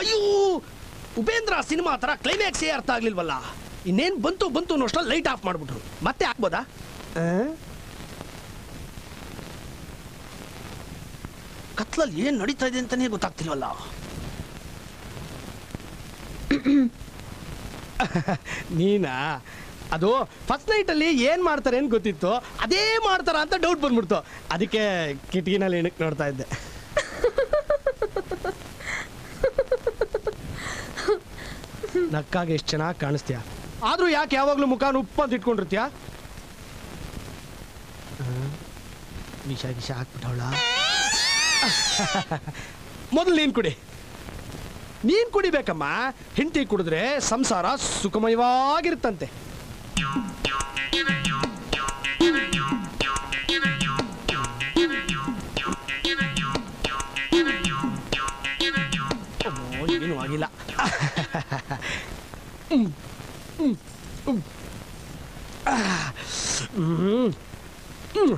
ಅಯ್ಯೋ ಉಪೇಂದ್ರ ಸಿನಿಮಾ ತರ ಕ್ಲೈಮ್ಯಾಕ್ಸೇ ಅರ್ಥ ಆಗ್ಲಿಲ್ವಲ್ಲ ಇನ್ನೇನ್ ಬಂತು ಬಂತು ಅನ್ನೋಷ್ಟರಲ್ಲಿ ಲೈಟ್ ಆಫ್ ಮಾಡ್ಬಿಟ್ರು ಮತ್ತೆ ಹಾಕ್ಬೋದಾ ಆ? ಕತ್ಲಲ್ಲಿ ಏನ್ ನಡೀತಾ ಇದೆ ಅಂತಾನೆ ಗೊತ್ತಾಗ್ತಿಲ್ವಲ್ಲ ನೀನಾ ಅದು ಫಸ್ಟ್ ನೈಟ್ ಅಲ್ಲಿ ಏನ್ ಮಾಡ್ತಾರೆ ಅಂತ ಗೊತ್ತಿತ್ತು ಅದೇ ಮಾಡ್ತಾರ ಅಂತ ಡೌಟ್ ಬಂದ್ಬಿಡ್ತು ಅದಕ್ಕೆ ಕಿಟಕಿನಲ್ಲಿ ಏನಕ್ಕೆ ನೋಡ್ತಾ ಇದ್ದೆ ನಕ್ಕಾಗ ಎಷ್ಟು ಚೆನ್ನಾಗಿ ಕಾಣಿಸ್ತೀಯ ಆದ್ರೂ ಯಾಕೆ ಯಾವಾಗ್ಲೂ ಮುಖಾನ ಉಪ್ಪು ಅಂತ ಇಟ್ಕೊಂಡಿರ್ತೀಯ ಆ, ವಿಷ ಗಿಷ ಹಾಕ್ಬಿಟ್ಟವಳ ಮೊದಲು ನೀನ್ ಕುಡಿ ನೀನ್ ಕುಡಿಬೇಕಮ್ಮ ಹೆಂಡತಿ ಕುಡಿದ್ರೆ ಸಂಸಾರ ಸುಖಮಯವಾಗಿರುತ್ತಂತೆ ಅಮ್ಮೋ, ಏನೂ ಆಗಿಲ್ಲ ಹ್ಮ್. ಹ್ಮ್. ಹ್ಮ್. ಆ. ಹ್ಮ್. ಹ್ಮ್.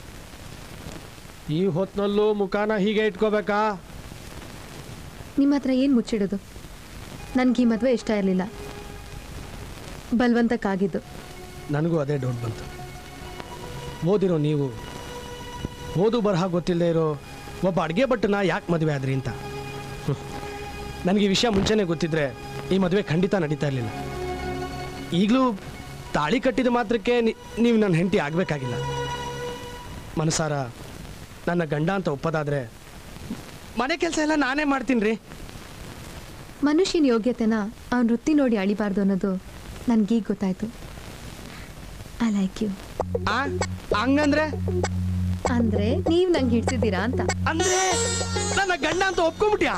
ಈ ಹೊತ್ನಲ್ಲೂ ಮುಖಾನ ಹೀಗೆ ಇಟ್ಕೋಬೇಕಾ ನಿಮ್ಮ ಹತ್ರ ಏನು ಮುಚ್ಚಿಡೋದು ನನಗೆ ಈ ಮದುವೆ ಇಷ್ಟ ಇರಲಿಲ್ಲ ಬಲ್ವಂತಕ್ಕಾಗಿದ್ದು ನನಗೂ ಅದೇ ಡೌಟ್ ಬಂತು ಓದಿರೋ ನೀವು ಓದು ಬರಹ ಗೊತ್ತಿಲ್ಲದೆ ಇರೋ ಒಬ್ಬ ಅಡುಗೆ ಭಟ್ಟನ ಯಾಕೆ ಮದುವೆ ಆದ್ರಿ ಅಂತ ಹ್ಮ್. ನನಗೆ ಈ ವಿಷಯ ಮುಂಚೆನೇ ಗೊತ್ತಿದ್ರೆ ಈ ಮದುವೆ ಖಂಡಿತ ನಡೀತಾ ಇರಲಿಲ್ಲ ಈಗಲೂ ತಾಳಿ ಕಟ್ಟಿದ ಮಾತ್ರಕ್ಕೆ ನಿ- ನೀವು ನನ್ನ ಹೆಂಡತಿ ಆಗಬೇಕಾಗಿಲ್ಲ ಮನಸಾರ ನನ್ನ ಗಂಡ ಅಂತ ಒಪ್ಪದಾದ್ರೆ ಮನೆ ಕೆಲಸ ಎಲ್ಲ ನಾನೇ ಮಾಡ್ತೀನಿ ರೀ ಮನುಷ್ಯನ ಯೋಗ್ಯತೆನ ಅವನ ವೃತ್ತಿ ನೋಡಿ ಅಳಿಬಾರ್ದು ಅನ್ನೋದು ನನಗೀಗ ಗೊತ್ತಾಯ್ತು ಐ ಲೈಕ್ ಯು ಆ ಹಂಗಂದ್ರೆ ಅಂದ್ರೆ ನೀವು ನಂಗೆ ಹಿಡ್ಸಿದ್ದೀರಾ ಅಂತ ಅಂದ್ರೆ ನನ್ನ ಗಂಡ ಅಂತ ಒಪ್ಕೊಂಬಿಟ್ಯಾ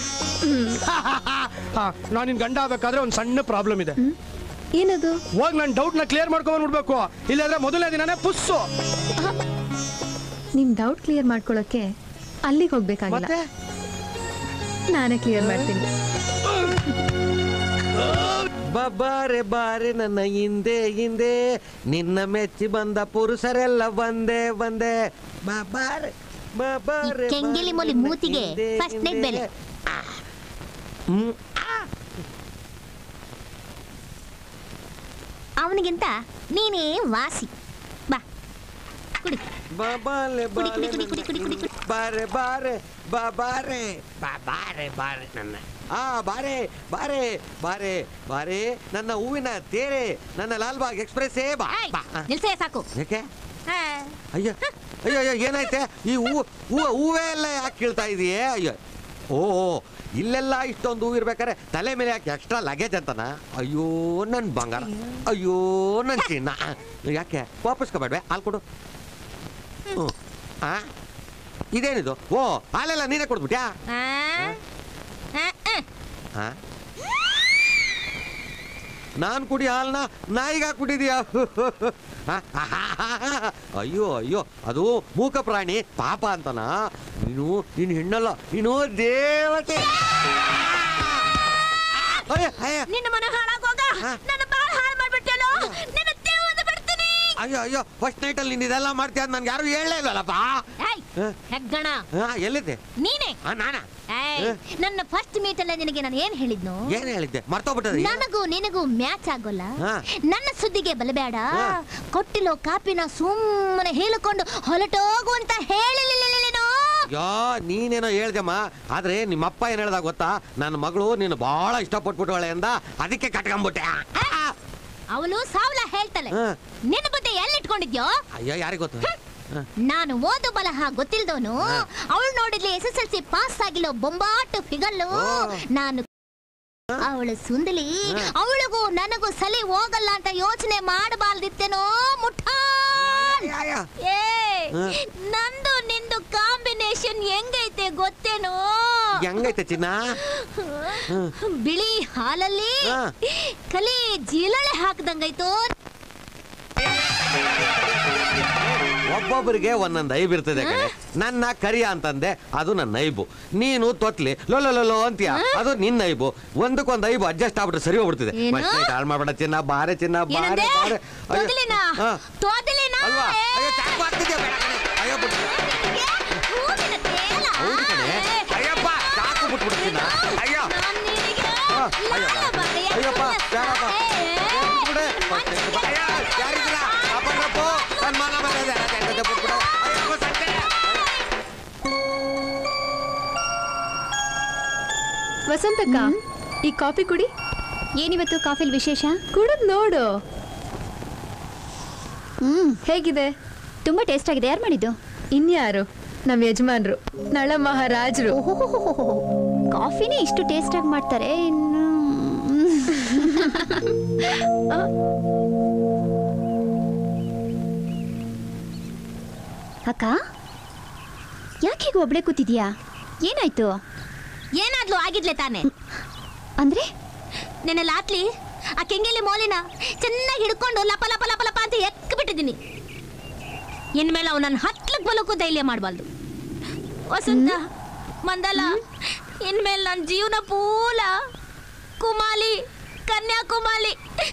ನಾನು ನಿನ್ ಗಂಡ ಆಗ್ಬೇಕಾದ್ರೆ ಒಂದು ಸಣ್ಣ ಪ್ರಾಬ್ಲಮ್ ಇದೆ ಹ್ಮ್? ಏನದು ಹೋಗಿ ನನ್ನ ಡೌಟ್ನ ಕ್ಲಿಯರ್ ಮಾಡ್ಕೊಂಡ್ಬಿಡ್ಬೇಕು ಇಲ್ಲಾಂದ್ರೆ ಮೊದಲನೇ ದಿನನೇ ಪುಸ್ಸು ನಿಮ್ ಡೌಟ್ ಕ್ಲಿಯರ್ ಮಾಡ್ಕೊಳ್ಳೋಕೆ ಅಲ್ಲಿಗೆ ಹೋಗ್ಬೇಕಾಗಿಲ್ಲ ಮತ್ತೆ ನಾನೇ ಕ್ಲಿಯರ್ ಮಾಡ್ತೀನಿ ಬಾರೆ ಬಾರೆ ನನ್ನ ಹಿಂದೆ ಹಿಂದೆ ನಿನ್ನ ಮೆಚ್ಚಿ ಬಂದ ಪುರುಷರೆಲ್ಲ ಬಂದೆ ಬಂದೆ ಬಾರೆ ಬಾರೆ ಈ ಕೆಂಗಿಲಿ ಮೊಲಿ ಮೂತಿಗೆ first night ಬೆಲೆ. ಹ್ಮ್ ಅವನಿಗಿಂತ ನೀನೇ ವಾಸಿ ಬಾ ಕುಡಿ ಬಾಬಾಲೆ ಕುಡಿ, ಕುಡಿ, ಬಾಲೆ ಕುಡಿ, ಕುಡಿ, ಕುಡಿ, ಕುಡಿ. ಬಾರೆ ಬಾರೆ ಬಾಬಾರೆ ಬಾರೆ ಬಾರೆ ನನ್ನ ಆ ಬಾರೆ ಬಾರೆ ಬಾರೆ ಬಾರೆ ನನ್ನ ಹೂವಿನ ತೇರೆ ನನ್ನ ಲಾಲ್ಬಾಗ್ ಎಕ್ಸ್ಪ್ರೆಸ್ಸೇ ಬಾ ಏಯ್, ಬಾ ಆ. ನಿಲ್ಸೇ ಸಾಕು ಯಾಕೆ ಹಾ. ಅಯ್ಯೋ ಅಯ್ಯೋ ಅಯ್ಯೋ ಏನಾಯ್ತೆ ಈ ಹೂವು ಹೂವು ಹೂವೇ ಎಲ್ಲ ಯಾಕೆ ಕೀಳ್ತಾ ಇದೆಯೇ ಅಯ್ಯೋ ಓ ಓ, ಇಲ್ಲೆಲ್ಲ ಇಷ್ಟೊಂದು ಹೂವು ಇರ್ಬೇಕಾರೆ ತಲೆ ಮೇಲೆ ಯಾಕೆ ಎಕ್ಸ್ಟ್ರಾ ಲಗೇಜ್ ಅಂತನ ಅಯ್ಯೋ ನನ್ನ ಬಂಗಾರ ಅಯ್ಯೋ ನನ್ನ ಚಿನ್ನ ಯಾಕೆ ವಾಪಸ್ಕೊಬೇಡ್ವೆ ಹಾಲು ಕೊಡು ಹ್ಞೂ ಆ ಇದೇನಿದು ಓ ಹಾಲೆಲ್ಲ ನೀನೇ ಕೊಡ್ಬಿಟ್ಯಾ ಆ? ಆ, ಆ. ಹಾ ನಾನು ಕುಡಿ ಹಾಲನ್ನ ನಾಯಿಗೆ ಹಾಕ್ಬಿಟ್ಟಿದ್ಯಾ ಅಯ್ಯೋ ಅಯ್ಯೋ ಅದು ಮೂಕ ಪ್ರಾಣಿ ಪಾಪ ಅಂತನ ನೀನು ನೀನು ಹೆಣ್ಣಲ್ಲ ನೀನು ದೇವತೆ ಅಯ್ಯ, ಅಯ್ಯ. ನಿನ್ನ ಮನ ಹಾಳಾಗೋಗ ಹಾ. ನನ್ನ ಬಾಳ ಹಾಳು ಮಾಡ್ಬಿಟ್ಟೇನೋ ನಿನ್ನ ದೇವದ ಬಿಡ್ತೀನಿ ಅಯ್ಯೋ ಅಯ್ಯೋ ಫಸ್ಟ್ ನೈಟಲ್ಲಿ ನೀನು ಇದೆಲ್ಲ ಮಾಡ್ತೀಯ ಅಂತ ನನ್ಗೆ ಯಾರು ಹೇಳಲೇ ಇಲ್ವಲ್ಲಪ್ಪ ಏಯ್, ಹಾ. ಹೆಗ್ಗಣ ಹಾ ಎಲ್ಲಿದ್ದೆ ನೀನೇ ಹಾ ನಾನಾ ಏಯ್, ಹಾ. ನನ್ನ ಫಸ್ಟ್ ಮೀಟ್ ಅಲ್ಲ ನಿನಗೆ ನಾನು ಏನ್ ಹೇಳಿದ್ನು ಏನು ಹೇಳಿದ್ದೆ ಮರ್ತೋಗ್ಬಿಟ್ಟದೆ ನನಗೂ ನಿನಗೂ ಮ್ಯಾಚ್ ಆಗೋಲ್ಲ ಹಾ. ನನ್ನ ಸುದ್ದಿಗೆ ಬಲಬೇಡ ಹಾ. ಕೊಟ್ಟಿರೋ ಕಾಪಿನ ಸುಮ್ಮನೆ ಹೇಳಿಕೊಂಡು ಹೊರಟೋಗು ಅಂತ ಹೇಳಿಲ್ಲೇನೋ ಯಾ ನೀನೇನೋ ಹೇಳ್ದಮ್ಮ ಆದ್ರೆ ನಿಮ್ಮಪ್ಪ ಏನ್ ಹೇಳ್ದ ಗೊತ್ತಾ ನನ್ನ ಮಗಳು ನೀನು ಬಹಳ ಇಷ್ಟಪಟ್ಬಿಟ್ಟವಳೆ ಅಂದ ಅದಕ್ಕೆ ಕಟ್ಕೊಂಬಿಟ್ಟೆ ಅವಳು ಸಾವಲ ಹೇಳ್ತಾಳೆ ಹಾ. ನಿನ್ನ ಬುದ್ಧಿ ಎಲ್ಲಿಟ್ಕೊಂಡಿದ್ಯೋ ಅಯ್ಯೋ ಯಾರಿಗೆ ಗೊತ್ತು ಹ. ನಾನು ಓದು ಬಲಹ ಗೊತ್ತಿಲ್ದವನು ಹಾ. ಅವಳು ನೋಡಿದ್ಲಿ S S L C pass ಆಗಿಲ್ಲೋ ಬೊಂಬಾಟು ಫಿಗಲ್ಲು ಓ. ನಾನು ಅವಳು ಸುಂದಲಿ ಹಾ. ಅವಳಿಗೂ ನನಗೂ ಸಲಿ ಹೋಗಲ್ಲ ಅಂತ ಯೋಚನೆ ಮಾಡಬಾರ್ದಿತ್ತೇನೋ ಮುಠಾ ಯಾ, ಯಾ. ಏ ಹಾ. ನಂದು ನಿಂದು ಕಾಂಬಿನೇಷನ್ ಹೆಂಗೈತೆ ಗೊತ್ತೇನೋ ಹೆಂಗೈತೆ ಚಿನ್ನ ಬಿಳಿ ಹಾಲಲ್ಲಿ ಹಾ. ಕಲಿ ಜಿಲಳೆ ಹಾಕ್ದಂಗೈತೋ ಒಬ್ಬೊಬ್ಬರಿಗೆ ಒಂದೊಂದು ಐಬ್ ಇರ್ತದೆ ಕಣೆ ನನ್ನ ಕರಿಯ ಅಂತಂದೆ ಅದು ನನ್ನ ಐಬು ನೀನು ತೊತ್ಲಿ ಲೋ ಲೋ ಲೋ ಲೋ ಅಂತೀಯ ಅದು ನಿನ್ನ ಐಬು ಒಂದಕ್ಕೊಂದು ಐಬು ಅಡ್ಜಸ್ಟ್ ಆಗ್ಬಿಟ್ರೆ ಸರಿ ಹೋಗ್ಬಿಡ್ತಿದೆ ಏನು? ಮತ್ತೆ ಹಾಳು ಮಾಡ್ಬೇಡ ಚಿನ್ನ ಬಾರೆ ಚಿನ್ನ ಬಾರೆ ಏನಂದೆ ಬಾರೆ ಅಯ್ಯೋ. ತೊದಲಿನ ಹಾ. ತೊದಲಿನ ಅಲ್ವಾ ಏ. ಅಯ್ಯೋ ಚಾಕು ಹಾಕ್ತಿದ್ಯಾ ಬೇಡ ಕಣೆ. ಅಯ್ಯೋ ಬಿಡು. ಏ, ಹೂವಿನ ತೇಲ. ಹೌದು ಕಣೆ ಏ, ಅಯ್ಯಪ್ಪ ಚಾಕು ಬಿಟ್ಬಿಡ್ತೀನ ಅಯ್ಯೋ ನನ್ನ ಅಯ್ಯಪ್ಪ ಅಯ್ಯಪ್ಪ ಬೇಡಪ್ಪ ಬಿಟ್ಬಿಡೆ. ಅಯ್ಯ, ಯಾರಿದ್ದೀರಾ? ಅಪ್ಪಣ್ಣಪ್ಪ, ನನ್ ಮನ ಬಂದಿದೆ. ಅದಕ್ಕೆ ಬಿಟ್ಬಿಡು. ಅಯ್ಯಪ್ಪ, ಸತ್ತೆ. ವಸಂತಕ್ಕ ಈ ಕಾಫಿ ಕುಡಿ ಏನಿವತ್ತು ಕಾಫಿಲ್ ವಿಶೇಷ ಕುಡಿದ್ ನೋಡು ಹ್ಮ್ ಹೇಗಿದೆ ತುಂಬಾ ಟೇಸ್ಟ್ ಆಗಿದೆ ಯಾರು ಮಾಡಿದ್ದು ಇನ್ಯಾರು ನಮ್ಮ ಯಜಮಾನ್ರು ನಳ ಮಹಾರಾಜರು ಕಾಫಿನೇ ಇಷ್ಟು ಟೇಸ್ಟ್ ಆಗಿ ಮಾಡ್ತಾರೆ ಇನ್ನು ಅಕ್ಕ ಯಾಕೆ ಹೀಗೆ ಒಬ್ಳೆ ಕೂತಿದ್ಯಾ ಏನಾಯ್ತು ಏನಾದ್ಲು ಆಗಿದ್ಲೆ ತಾನೆ ಅಂದ್ರೆ ನೆನ್ನೆ ಲಾತ್ಲಿ ಆ ಕೆಂಗೆಲಿ ಮೋಲಿನ ಚೆನ್ನಾಗಿ ಹಿಡ್ಕೊಂಡು ಲಪ ಲಪ ಲಪ ಲಪ ಅಂತ ಎಕ್ಕ ಬಿಟ್ಟಿದ್ದೀನಿ ಇನ್ಮೇಲೆ ಅವ್ ನನ್ನ ಹತ್ಲಕ್ ಬಲಕ್ಕೂ ಧೈರ್ಯ ಮಾಡಬಾರ್ದು ವಸಂತ ಮಂದಲ ಇನ್ಮೇಲೆ ನನ್ನ ಜೀವನ ಪೂಲ ಕುಮಾಲಿ ಕನ್ಯಾಕುಮಾಲಿ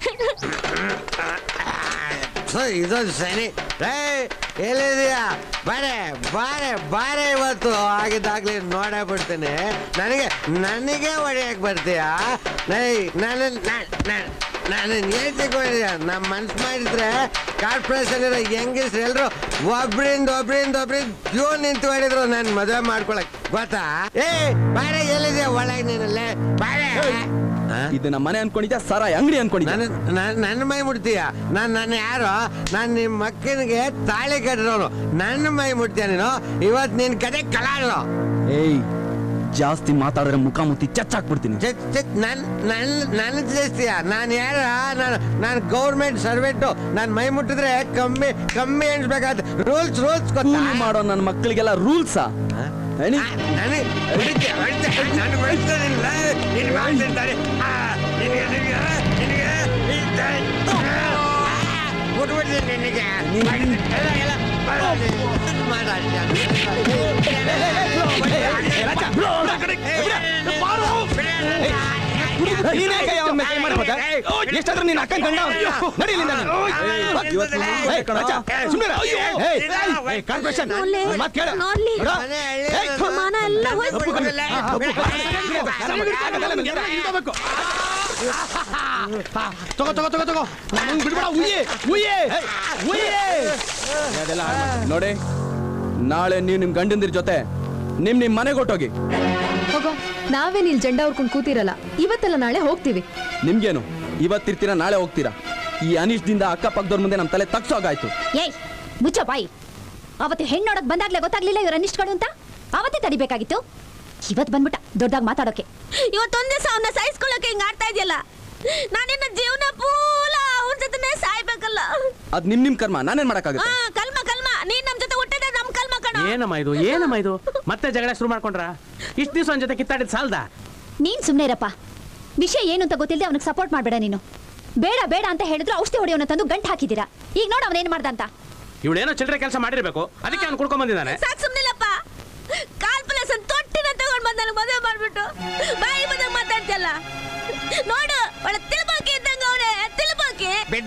ಥು, ಇದೊಂದು ಸರಿ ರೇ ಎಲ್ಲಿದೀಯಾ ಬಾರೆ ಬಾರೆ ಬಾರೆ ಇವತ್ತು ಆಗಿದ್ದಾಗ್ಲಿ ನೋಡೇ ಬಿಡ್ತೀನಿ ನನಗೆ ನನಗೆ ಹೊಡೆಯಕ್ಕೆ ಬರ್ತೀಯಾ ನೈ ನಾನು ನಾನು ಏನ್ ಸಿಕ್ಕೊಂಡಿದ್ಯಾ ನಮ್ಮ ಮನ್ಸು ಮಾಡಿದ್ರೆ ಕಾರ್ಪೊರೇಷನ್ ಇರೋ ಹೆಂಗಿಸ್ರು ಎಲ್ಲರೂ ಒಬ್ರಿಂದ ಒಬ್ರಿಂದ ಒಬ್ರಿಂದ ಕ್ಯೂ ನಿಂತು ಹೊಡಿದ್ರು ನಾನು ಮದುವೆ ಮಾಡ್ಕೊಳಕ್ ಗೊತ್ತಾ ಏ ಬಾರೆ ಎಲ್ಲಿದೆಯಾ ಒಳಗೆ ನೀನಲ್ಲೇ ಬಾರೆ ಆ? ಇದು ನಮ್ಮ ಮನೆ ಅನ್ಕೊಂಡಿದ್ಯಾ ಸರಾಯ್ ಅಂಗಡಿ ಅನ್ಕೊಂಡಿದ್ಯಾ ನನ್ನ ನನ್ನ- ನನ್ನ ಮೈ ಮುಡ್ತೀಯ ನಾನು ನನ್ನ ಯಾರು ನಾನು ನಿಮ್ಮ ಮಕ್ಕನಿಗೆ ತಾಳಿ ಕಟ್ಟಿರೋನು ನನ್ನ ಮೈ ಮುಡ್ತೀಯ ನೀನು ಇವತ್ತು ನಿನ್ನ ಕಡೆ ಕಲಾಳು ಏಯ್ ಜಾಸ್ತಿ ಮಾತಾಡಿದ್ರೆ ಮುಖ ಮುತ್ತಿ ಚಚ್ಚಾಕ್ಬಿಡ್ತೀನಿ ಚೆಕ್ ಚೆಕ್ ನನ್ನ ನನ್ನ ನನ್ನ ತಿಳಿಸ್ತೀಯ ನಾನು ಯಾರ ನಾನು ನಾನು ಗೌರ್ಮೆಂಟ್ ಸರ್ವೆಂಟು ನಾನು ಮೈ ಮುಟ್ಟಿದ್ರೆ ಕಮ್ಮಿ ಕಮ್ಮಿ ಎಣಿಸ್ಬೇಕಾದ ರೂಲ್ಸ್ ರೂಲ್ಸ್ ಗೊತ್ತಾ ಕೂಲಿ ಮಾಡೋ ನನ್ನ ಮಕ್ಕಳಿಗೆಲ್ಲ ರೂಲ್ಸಾ ಆ, ನನಗೆ ಹೊಡಿತೀಯ, ಹೊಡಿತೀಯ, ನಾನು ಹೊಡಿತೀನಿಲ್ಲ, ನೀನು ಮಾಡ್ತೀನಿ ತಾಳಿ. ಆ, ನಿನಗೆ, ನಿನಗೆ, ನಿನಗೆ, ನಿನಗೆ, ಆ, ಬಿಟ್ಬಿಡ್ತೀನಿ ನಿನಗೆ. ಎಲ್ಲ, ಎಲ್ಲ, ಎಷ್ಟಾದ್ರೂ ನೀನ್ ಅಕ್ಕನ್ ಗಂಡ ನಡೀಲಿಂದ ನೋಡ್ಲಿ ಮಾನ ಎಲ್ಲ ಹೋಯ್ತು ತಗೋ ತಗೋ ತಗೋ ತಗೋ ನಂಗ್ ಬಿಡ್ಬೇಡ ಉಯ್ಯೆ ಉಯ್ಯೆ ಉಯ್ಯೆ ನೋಡಿ ನಾಳೆ ನೀವು ನಿಮ್ ಗಂಡಂದಿರ ಜೊತೆ ನಿಮ್ ನಿಮ್ ಮನೆಗೆ ಹೊಟ್ಟೋಗಿ ಹೋಗೋ ನಾವೇನ್ ಇಲ್ಲಿ ಜೆಂಡ ಹೊರ್ಕೊಂಡು ಕೂತಿರಲ್ಲ ಇವತ್ತೆಲ್ಲ ನಾಳೆ ಹೋಗ್ತೀವಿ ನಿಮ್ಗೇನು ಇವತ್ತಿರ್ತೀರಾ ನಾಳೆ ಹೋಗ್ತೀರಾ ಈ ಅನಿಶ್ದಿಂದ ಅಕ್ಕಪಕ್ಕದವ್ರ ಮುಂದೆ ನಮ್ಮ ತಲೆ ತಗ್ಸೋಗಾಯ್ತು ಏಯ್ ಮುಚ್ಚ ಬಾಯಿ ಅವತ್ತು ಹೆಣ್ಣು ನೋಡಕ್ ಬಂದಾಗ್ಲೇ ಗೊತ್ತಾಗ್ಲಿಲ್ಲ ಇವ್ರ ಅನಿಷ್ಟಗಳು ಅಂತ ಅವತ್ತೇ ತಡಿಬೇಕಾಗಿತ್ತು ಇವತ್ ಬಂದ್ಬಿಟ್ಟ ದೊಡ್ಡದಾಗಿ ಮಾತಾಡೋಕೆ ಇವತ್ತೊಂದ್ ದಿವಸ ಅವನ್ನ ಸಹಿಸ್ಕೊಳ್ಳೋಕೆ ಹಿಂಗ್ ಆಡ್ತಾ ಇದೆಯಲ್ಲ ನಾನಿನ್ನ ಜೀವನ ಪೂಲ ಅವನ ಜೊತೆನೆ ಸಾಯ್ಬೇಕಲ್ಲ ಅದ್ ನಿಮ್ ನಿಮ್ ಕರ್ಮ ನಾನೇನ್ ಆ ಮಾಡಕ್ಕಾಗತ್ತೆ ಕಲ್ಮ ಕಲ್ಮ ನೀನ್ ನಮ್ ಜೊತೆ ಹುಟ್ಟಿದ್ರೆ ನಮ್ ಕಲ್ಮ ಕಣ ಏನಮ್ಮ ಇದು ಏನಮ್ಮ ಇದು ಮತ್ತೆ ಜಗಳ ಶುರು ಮಾಡ್ಕೊಂಡ್ರ ಇಷ್ಟು ದಿವಸ ಅವನ ಜೊತೆ ಕಿತ್ತಾಡಿದ್ ಸಾಲ್ದ ನೀನ್ ಸುಮ್ನೆ ಇರಪ್ಪ ವಿಷಯ ಏನು ಅಂತ ಗೊತ್ತಿಲ್ಲದೆ ಅವನಿಗೆ ಸಪೋರ್ಟ್ ಮಾಡ್ಬೇಡ ನೀನು ಬೇಡ ಬೇಡ ಅಂತ ಹೇಳಿದ್ರು ಔಷಧಿ ಹೊಡೆಯೋನ ತಂದು ಗಂಟು ಹಾಕಿದ್ದೀರಾ ಈಗ ನೋಡು ಅವನೇನ್ ಮಾಡ್ದ ಅಂತ ಇವಳೇನೋ ಚಿಲ್ಲರೆ ಕೆಲಸ ಮಾಡಿರ್ಬೇಕು ಅದಕ್ಕೆ ಅವ್ನು ಕುಡ್ಕೊಂಡ್ ಬಂದಿದ್ದಾನೆ ಸಾಕ್ ಸುಮ್ನಿಲ್ಲಪ್ಪ ಕಾಲ್ ಪ್ಲಸ್ ತೊಟ್ಟಿನ ತಗೊಂಡ್ ಬಂದ ಮದುವೆ ಮಾಡ್ಬಿಟ್ಟು ಬಾಯಿ ಬಂದಾಗ ಮಾತಾಡ್ತಿಯಲ್ಲ ನೋಡು ಒಳ್ಳೆ ತಿಳ್ಬಾಕಿ ಇದ್ದಂಗ ಅವನೇ ತಿಳ್ಬಾಕಿ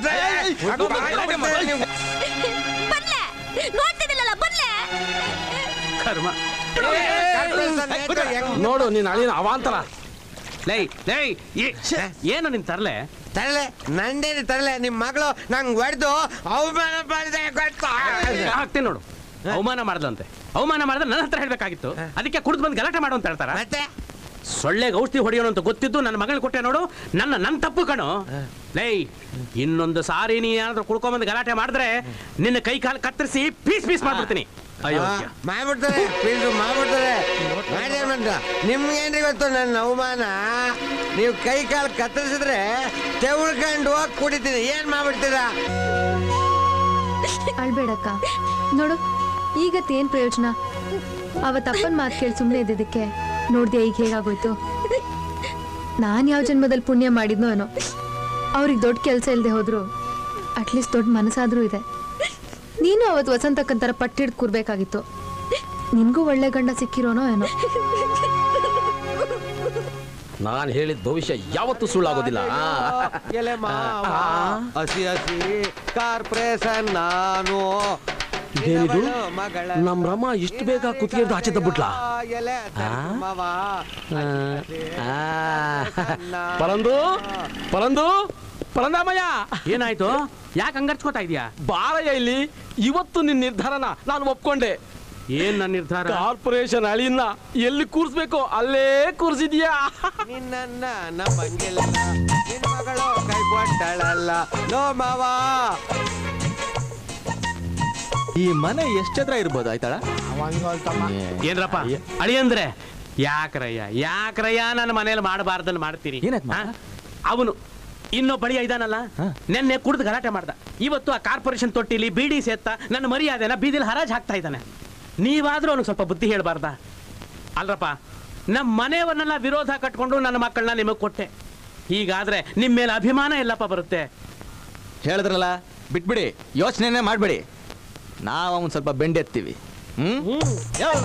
ಬರ್ಲೆ ನೋಡ್ತಿದ್ದಿಲ್ಲಲ್ಲ ಬರ್ಲೆ ಕರ್ಮ ನೋಡು ನೀನ್ ಅಳಿನ ಅವಾಂತರ ಲೈ ಲೈ ಏನು ನಿನ್ ತರ್ಲೆ ತರಲೆ ನಂದೇನು ತರಲೆ ನಿಮ್ಮ ಮಗಳು ನಂಗೆ ಹೊಡೆದು ಅವಮಾನ ಮಾಡಿದೆ ಗೊತ್ತಾ ಹಾಕ್ತೀನಿ ನೋಡು ಅವಮಾನ ಮಾಡ್ದಂತೆ ಅವಮಾನ ಮಾಡಿದ್ರೆ ನನ್ನ ಹತ್ರ ಹೇಳ್ಬೇಕಾಗಿತ್ತು ಅದಕ್ಕೆ ಕುಡಿದು ಬಂದು ಗಲಾಟೆ ಮಾಡು ಅಂತ ಹೇಳ್ತಾರ ಮತ್ತೆ ಸೊಳ್ಳೆಗೆ ಔಷಧಿ ಹೊಡೆಯೋಣ ಅಂತ ಗೊತ್ತಿದ್ದು ನನ್ನ ಮಗಳು ಕೊಟ್ಟೆ ನೋಡು ನನ್ನ ನನ್ನ ತಪ್ಪು ಕಣು ಲೈ ಇನ್ನೊಂದು ಸಾರಿ ನೀ ಏನಾದ್ರೂ ಕುಡ್ಕೊಂಬಂದು ಗಲಾಟೆ ಮಾಡಿದ್ರೆ ನಿನ್ನ ಕೈ ಕಾಲು ಕತ್ತರಿಸಿ ಪೀಸ್ ಪೀಸ್ ಮಾಡ್ಬಿಡ್ತೀನಿ ಅಯ್ಯೋ ಆ, ಮಾಡ್ಬಿಡ್ತಾರೆ ಪ್ಲೀಸು ಮಾಡ್ಬಿಡ್ತಾರೆ ಮಾಡ್ಯಾಮಂತ ನಿಮ್ಗೇನ್ರಿ ಗೊತ್ತು ನನ್ನ ಅವಮಾನ ನೀವು ಕೈ ಕಾಲು ಕತ್ತರಿಸಿದ್ರೆ ತೆವಳ್ಕೊಂಡು ಹೋಗಿ ಕುಡಿತೀನಿ ಏನ್ ಮಾಡ್ಬಿಡ್ತೀರಾ ಅಳ್ಬೇಡಕ್ಕ ನೋಡು ಈಗತ್ತೇನ್ ಪ್ರಯೋಜನ ಅವತ್ತು ಅಪ್ಪನ ಮಾತು ಕೇಳಿ ಸುಮ್ಮನೆ ಇದ್ದಿದ್ದಕ್ಕೆ ನೋಡ್ದೆ ಈಗ ಹೇಗಾಗೋಯ್ತು ನಾನು ಯಾವ ಜನ್ಮದಲ್ಲಿ ಪುಣ್ಯ ಮಾಡಿದ್ನೋ ಏನೋ ಅವ್ರಿಗೆ ದೊಡ್ಡ ಕೆಲಸ ಇಲ್ಲದೆ ಹೋದ್ರು ಅಟ್ಲೀಸ್ಟ್ ದೊಡ್ಡ ಮನಸ್ಸಾದ್ರೂ ಇದೆ ನೀನು ಅವತ್ತು ವಸಂತಕ್ಕಂತರ ಪಟ್ಟಿಡ್ದು ಕೂರ್ಬೇಕಾಗಿತ್ತು ನಿನ್ಗೂ ಒಳ್ಳೆ ಗಂಡ ಸಿಕ್ಕಿರೋನೋ ಏನೋ ನಾನು ಹೇಳಿದ ಭವಿಷ್ಯ ಯಾವತ್ತೂ ಸುಳ್ಳಾಗೋದಿಲ್ಲ ಎಲೆ ಮಾವ, ಹಸಿ ಹಸಿ ಕಾರ್ಪೊರೇಷನ್ ನಾನು ಇದೇನಿದು? ನಿನ್ನವಳು ಮಗಳ ನಮ್ ರಮ ಇಷ್ಟು ಬೇಗ ಕುತ್ತಿಗೆದು ಆಚೆ ತಬ್ಬಿಟ್ಲಾ ಎಲೆ ಆ? ಮಾವ, ಆ, ಆ. ಪರಂದು ಪರಂದು ಪರಂದಾಮಯ್ಯ ಏನಾಯ್ತು ಯಾಕೆ ಹಂಗರ್ಚ್ಕೋತಾ ಇದೀಯಾ ಬಾರಯ್ಯ ಇಲ್ಲಿ ಇವತ್ತು ನಿನ್ನ ನಿರ್ಧಾರನ ನಾನು ಒಪ್ಕೊಂಡೆ ಏನ್ ನನ್ನ ನಿರ್ಧಾರ ಕಾರ್ಪೊರೇಷನ್ ಅಳಿಯನ್ನ ಎಲ್ಲಿ ಕೂರ್ಸ್ಬೇಕು ಅಲ್ಲೇ ಕೂರ್ಸಿದ್ಯಾ ನಿನ್ನನ್ನ ನಮ್ಮಂಗಿಲ್ಲ ನಿನ್ನ ಮಗಳು ಕೈ ಕೊಟ್ಟಳಲ್ಲ ಲೋ ಮಾವ ಈ ಮನೆ ಎಷ್ಟೆದ್ರ ಇರ್ಬೋದು ಆಯ್ತಾಳ ಏನ್ರಪ್ಪ ಅಳಿ ಅಂದ್ರೆ ಯಾಕ್ರಯ್ಯ ಯಾಕ್ರಯ್ಯ ನನ್ನ ಮನೇಲಿ ಮಾಡಬಾರ್ದನ್ನ ಮಾಡ್ತೀರಿ ಏನಾಯ್ತು ಮಾವ? ಅವನು ಇನ್ನೊಬ್ಬ ಬಳಿಯ ಇದಾನಲ್ಲ ನೆನ್ನೆ ಕುಡ್ದು ಗಲಾಟೆ ಮಾಡ್ದ ಇವತ್ತು ಆ ಕಾರ್ಪೊರೇಷನ್ ತೊಟ್ಟಿಲಿ ಬೀಡಿ ಸೇತ್ತ ನನ್ನ ಮರ್ಯಾದೆನ ಬೀದಿಲಿ ಹರಾಜ್ ಹಾಕ್ತಾ ಇದ್ದಾನೆ ನೀವಾದ್ರೂ ಅವನಿಗೆ ಸ್ವಲ್ಪ ಬುದ್ಧಿ ಹೇಳ್ಬಾರ್ದ ಅಲ್ರಪ್ಪ ನಮ್ಮ ಮನೆಯವನ್ನೆಲ್ಲ ವಿರೋಧ ಕಟ್ಕೊಂಡು ನನ್ನ ಮಕ್ಕಳನ್ನ ನಿಮಗೆ ಕೊಟ್ಟೆ ಹೀಗಾದ್ರೆ ನಿಮ್ಮ ಮೇಲೆ ಅಭಿಮಾನ ಎಲ್ಲಪ್ಪ ಬರುತ್ತೆ ಹೇಳಿದ್ರಲ್ಲ ಬಿಟ್ಬಿಡಿ ಯೋಚನೆನೇ ಮಾಡ್ಬೇಡಿ ನಾವು ಅವನ್ ಸ್ವಲ್ಪ ಬೆಂಡೆತ್ತೀವಿ ಹ್ಮ್ ಯಾವ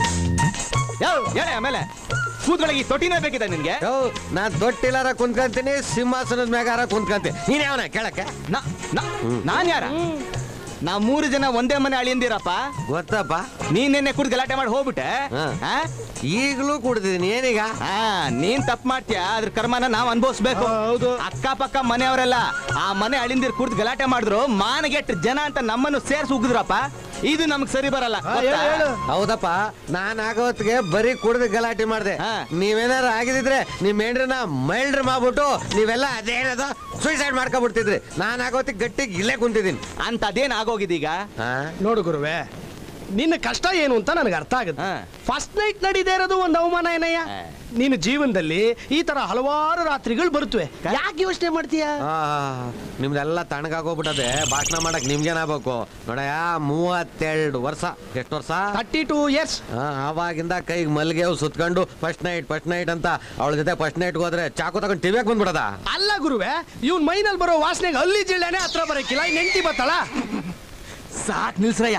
ಹೇಳಿ ಆಮೇಲೆ ಕೂತ್ಗಳಿಗೆ ತೊಟ್ಟಿನೇ ಬೇಕಿದೆ ನಿನ್ಗೆ ಯೋ ನಾ ದೊಡ್ಡಿಲಾರ ಕುಂತ್ಕಂತೀನಿ ಸಿಂಹಾಸನದ ಮ್ಯಾಗಾರ ಕುಂತ್ಕಂತೀನಿ ನೀನ್ ಯಾವನ ಕೇಳಕ್ಕೆ ನಾ- ನಾ- ನಾನ್ ಯಾರ ನಾ ಮೂರು ಜನ ಒಂದೇ ಮನೆ ಅಳಿಯಂದಿರಪ್ಪ ಗೊತ್ತಪ್ಪ ನೀನ್ ನಿನ್ನೆ ಕುಡ್ದು ಗಲಾಟೆ ಮಾಡಿ ಹೋಗ್ಬಿಟ್ಟೆ ಹಾ. ಆ? ಈಗಲೂ ಕುಡ್ದಿದ್ದೀನಿ ಏನೀಗ ಆ, ನೀನ್ ತಪ್ಪು ಮಾಡ್ತೀಯ ಅದ್ರ ಕರ್ಮನ ನಾವ್ ಅನ್ಭವಿಸ್ಬೇಕು ಹೌದು. ಅಕ್ಕಪಕ್ಕ ಮನೆಯವರೆಲ್ಲ ಆ ಮನೆ ಅಳಿಂದಿರ್ ಕುಡ್ದು ಗಲಾಟೆ ಮಾಡಿದ್ರು ಮಾನಗೆಟ್ಟು ಜನ ಅಂತ ನಮ್ಮನ್ನು ಸೇರ್ಸಿ ಉಗಿದ್ರಪ್ಪ ಇದು ನಮ್ಗ್ ಸರಿ ಬರಲ್ಲ ಆ, ಹೇಳು, ಗೊತ್ತಾ? ಹೇಳು. ಹೌದಪ್ಪ ನಾನ್ ಆಗೋತ್ಗೆ ಬರೀ ಕುಡ್ದು ಗಲಾಟೆ ಮಾಡ್ದೆ ಹಾ. ನೀವೇನಾರ ಆಗಿದ್ರೆ ನಿಮ್ ಹೆಂಡ್ರನ್ನ ಮೈಲ್ಡ್ರ್ ಮಾಡ್ಬಿಟ್ಟು ನೀವೆಲ್ಲ ಅದೇನದ ಸೂಸೈಡ್ ಮಾಡ್ಕೊಬಿಡ್ತಿದ್ರಿ ನಾನ್ ಆಗೋತ್ತಿಗೆ ಗಟ್ಟಿಗೆ ಇಲ್ಲೇ ಕುಂತಿದ್ದೀನಿ ಅಂತ ಅದೇನ್ ಆಗೋಗಿದೀಗ ಹಾ ನೋಡು ಗುರುವೆ ನಿನ್ನ ಕಷ್ಟ ಏನು ಅಂತ ನನಗೆ ಅರ್ಥ ಆಗುತ್ತೆ ಹಾ. ಫಸ್ಟ್ ನೈಟ್ ನಡೀದೇ ಇರೋದು ಒಂದು ಅವಮಾನ ಏನಯ್ಯ ಹಾ. ನಿನ್ನ ಜೀವನದಲ್ಲಿ ಈ ತರ ಹಲವಾರು ರಾತ್ರಿಗಳು ಬರುತ್ತವೆ ಯಾಕೆ ಯೋಚನೆ ಮಾಡ್ತೀಯ ಆ, ನಿಮ್ದೆಲ್ಲ ತಣ್ಣಗಾಗೋಗ್ಬಿಟ್ಟದೆ ಭಾಷಣ ಮಾಡಕ್ ನಿಮ್ಗೇನಾಗಬೇಕು ನೋಡಯ್ಯ ಮೂವತ್ತೆರಡು ವರ್ಷ ಎಷ್ಟು ವರ್ಷ ತರ್ಟಿ ಟೂ ಇಯರ್ಸ್ ಆ, ಆವಾಗಿಂದ ಕೈಗೆ ಮಲ್ಗೆ ಸುತ್ಕೊಂಡು ಫಸ್ಟ್ ನೈಟ್ ಫಸ್ಟ್ ನೈಟ್ ಅಂತ ಅವಳ ಜೊತೆ ಫಸ್ಟ್ ನೈಟ್ಗೆ ಹೋದ್ರೆ ಚಾಕು ತಗೊಂಡು ಟಿವಿಯಾಗ ಬಂದ್ಬಿಡದ ಅಲ್ಲ ಗುರುವೆ ಇವನ್ ಮೈನಲ್ಲಿ ಬರೋ ವಾಸನೆಗೆ ಅಲ್ಲಿ ಜಿಲ್ಲೆನೆ ಹತ್ರ ಬರಕ್ಕಿಲ್ಲ ಇನ್ ಹೆಂಡತಿ ಬತ್ತಳ ಸಾಕ್ ನಿಲ್ಸ್ರಯ್ಯ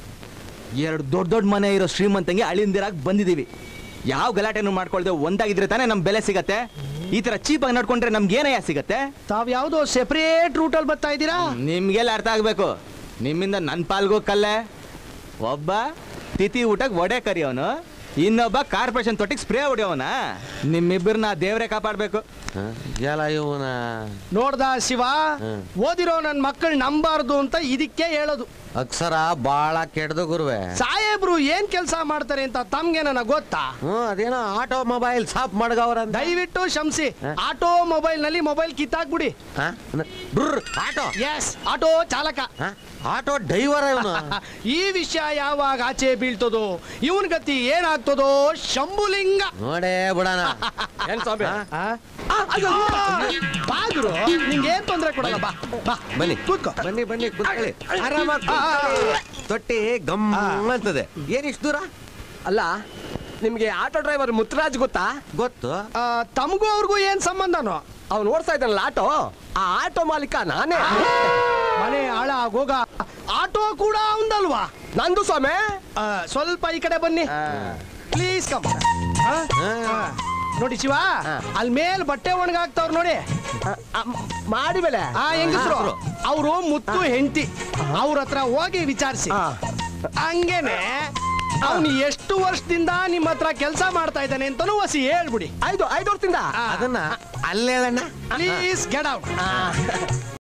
ಎರಡು ದೊಡ್ಡ ದೊಡ್ಡ ಮನೆ ಇರೋ ಶ್ರೀಮಂತಂಗೆ ಅಳಿಂದಿರಾಗ್ ಬಂದಿದೀವಿ ಯಾವ ಗಲಾಟೆನೂ ಮಾಡ್ಕೊಳ್ದೆ ಒಂದಾಗಿದ್ರೆ ತಾನೇ ನಮ್ ಬೆಲೆ ಸಿಗತ್ತೆ ಈ ತರ ಚೀಪಾಗಿ ನಡ್ಕೊಂಡ್ರೆ ನಮ್ಗೆ ಏನಯ್ಯ ಸಿಗತ್ತೆ ತಾವ್ ಯಾವ್ದೋ ಸೆಪರೇಟ್ ರೂಟಲ್ಲಿ ಬರ್ತಾ ಇದ್ದೀರಾ ನಿಮ್ಗೆಲ್ಲ ಅರ್ಥ ಆಗ್ಬೇಕು ನಿಮ್ಮಿಂದ ನನ್ನ ಪಾಲ್ಗೋ ಕಲ್ಲೆ ಒಬ್ಬ ತಿಥಿ ಊಟಕ್ಕೆ ಒಡೆ ಕರಿಯವನು ಇನ್ನೊಬ್ಬ ಕಾರ್ಪೊರೇಷನ್ ತೊಟ್ಟಿಗೆ ಸ್ಪ್ರೇ ಹೊಡಿಯವನ ನಿಮ್ಮಿಬ್ಬರನ್ನ ದೇವರೇ ಕಾಪಾಡ್ಬೇಕು ಎಲ್ಲ ಇವನ ನೋಡ್ದ ಶಿವ ಹ್ಮ್. ಓದಿರೋ ನನ್ ಮಕ್ಕಳು ನಂಬಾರ್ದು ಅಂತ ಇದಕ್ಕೆ ಹೇಳೋದು ಅಕ್ಷರ ಬಾಳ ಕೆಡ್ದು ಗುರುವೆ ಸಾಹೇಬ್ರು ಏನ್ ಕೆಲಸ ಮಾಡ್ತಾರೆ ಅಂತ ತಮ್ಗೆ ನನಗೆ ಗೊತ್ತಾ ಹ್ಮ್ ಅದೇನೋ ಆಟೋ ಮೊಬೈಲ್ ಸಾಫ್ ಮಾಡ್ಗವ್ರ ಅಂತ ದಯವಿಟ್ಟು ಶಂಸಿ ಹ? ಆಟೋ ಮೊಬೈಲ್ ನಲ್ಲಿ ಮೊಬೈಲ್ ಕಿತ್ತಾಕ್ಬಿಡಿ ಹಾ? ಬ್ರ್, ಆಟೋ ಎಸ್ ಆಟೋ ಚಾಲಕ ಹಾ? ಆಟೋ ಡ್ರೈವರ್ ಇವನು ಈ ವಿಷಯ ಯಾವಾಗ ಆಚೆ ಬೀಳ್ತದೋ ಇವನ್ ಗತಿ ಏನಾಗ್ತದೋ ಶಂಭುಲಿಂಗ ನೋಡೇ ಬಿಡಣ ಏನ್ ಸ್ವಾಮಿ ಆ? ಆ, ಅಯ್ಯೋ, ಬಾ ಗುರು ನಿಂಗೆ ಏನ್ ತೊಂದ್ರೆ ಕೊಡಲ್ಲ ಬಾ ಬಾ ಬನ್ನಿ ಕೂತ್ಕೋ ಬನ್ನಿ ಬನ್ನಿ ಕೂತ್ಕೊಳ್ಳಿ ಆರಾಮಾಗಿ ಕೂತ್ಕೊಳ್ಳಿ. ತೊಟ್ಟಿ ಗಮ್ ಅಂತದೆ ಏನ್ ಇಷ್ಟು ದೂರ ಅಲ್ಲ ನಿಮ್ಗೆ ಆಟೋ ಡ್ರೈವರ್ ಮುತ್ತರಾಜ್ ಗೊತ್ತಾ ಗೊತ್ತು ಆ, ತಮಗೂ ಅವ್ರಿಗೂ ಏನ್ ಸಂಬಂಧನೋ ಅವ್ನು ಓಡಿಸ್ತಾ ಇದ್ದಾನಲ್ಲ ಆಟೋ ಆ ಆಟೋ ಮಾಲೀಕ ನಾನೇ ಮನೆ ಹಾಳ ಆಗೋಗ ಆಟೋ ಕೂಡ ಅವಂದಲ್ವಾ ನಂದು ಸ್ವಾಮಿ ಆ, ಸ್ವಲ್ಪ ಈ ಕಡೆ ಬನ್ನಿ ಪ್ಲೀಸ್ ಕಮ್ ನೋಡಿ ಶಿವ ಅಲ್ಲಿ ಮೇಲ್ ಬಟ್ಟೆ ಒಣಗಾಕ್ತಾವ್ರ ನೋಡಿ ಮಾಡಿ ಮೇಲೆ ಆ ಹೆಂಗಸರು ಅವರು ಮುತ್ತು ಹೆಂಡತಿ ಅವ್ರ ಹತ್ರ ಹೋಗಿ ವಿಚಾರಿಸಿ ಹಂಗೇನೆ ಅವನು ಎಷ್ಟು ವರ್ಷದಿಂದ ನಿಮ್ಮ ಹತ್ರ ಕೆಲಸ ಮಾಡ್ತಾ ಇದ್ದಾನೆ ಅಂತಾನು ಹೊಸಿ ಹೇಳ್ಬಿಡಿ ಐದು ಐದು ವರ್ಷದಿಂದ ಅದನ್ನ ಅಲ್ಲೇಳಣ್ಣ ಪ್ಲೀಸ್ ಗೆಟ್ ಔಟ್